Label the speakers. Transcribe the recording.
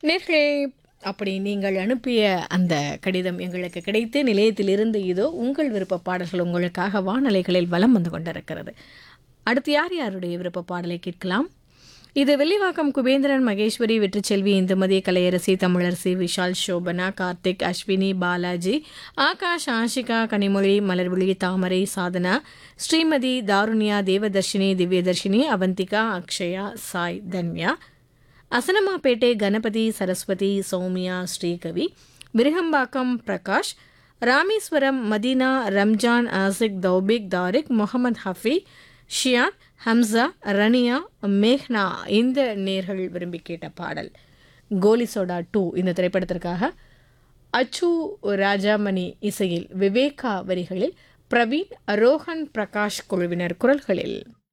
Speaker 1: நேர்களே அப்படி நீங்கள் அனுப்பிய அந்த கடிதம் எங்களுக்கு கிடைத்து நிலையத்திலிருந்து இதோ உங்கள் விருப்ப பாடல்கள் உங்களுக்காக வானலைகளில் வலம் வந்து கொண்டிருக்கிறது அடுத்து யார் யாருடைய விருப்ப பாடலை கேட்கலாம் இது வெள்ளிவாக்கம் குபேந்திரன் மகேஸ்வரி வெற்றிச்செல்வி இந்துமதி கலையரசி தமிழரசி விஷால் சோபனா கார்த்திக் அஸ்வினி பாலாஜி ஆகாஷ் ஆஷிகா கனிமொழி மலர்விழி தாமரை சாதனா ஸ்ரீமதி தாருண்யா தேவதர்ஷினி திவ்யதர்ஷினி அவந்திகா அக்ஷயா சாய் தன்யா அசனமாப்பேட்டை கணபதி சரஸ்வதி சௌமியா ஸ்ரீகவி விருகம்பாக்கம் பிரகாஷ் ராமேஸ்வரம் மதீனா ரம்ஜான் ஆசிக் தௌபிக் தாரிக் முகமது ஹஃபி ஷியான் ஹம்சா ரனியா மேஹ்னா இந்த நேர்கள் விரும்பி கேட்ட பாடல் கோலி சோடா டூ இந்த திரைப்படத்திற்காக அச்சு ராஜாமணி இசையில் விவேகா வரிகளில் பிரவீன் ரோஹன் பிரகாஷ் குழுவினர் குரல்களில்